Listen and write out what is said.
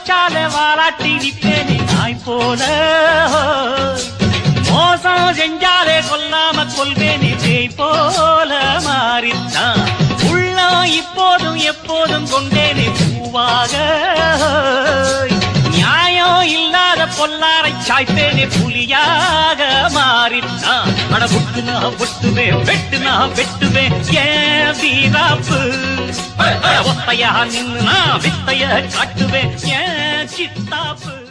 வச்சாலே வாலாட்டி நிப்பேனே நாய் போல மோசம் செஞ்சாலே கொல்லாம கொள்வேனே பேய் போல மாறித்தான் உள்ளம் இப்போதும் எப்போதும் கொண்டேனே பூவாக நியாயம் இல்லாத பொல்லாரை சாய்ப்பேனே புலியாக மாறித்தான் அட ஒட்டுனா ஒட்டுவேன் வெட்டுனா வெட்டுவேன் ஏன் வீராப்பு ஒத்தையா நின்னு நான் வித்தைய காட்டுவேன் ஏன் சித்தாப்பு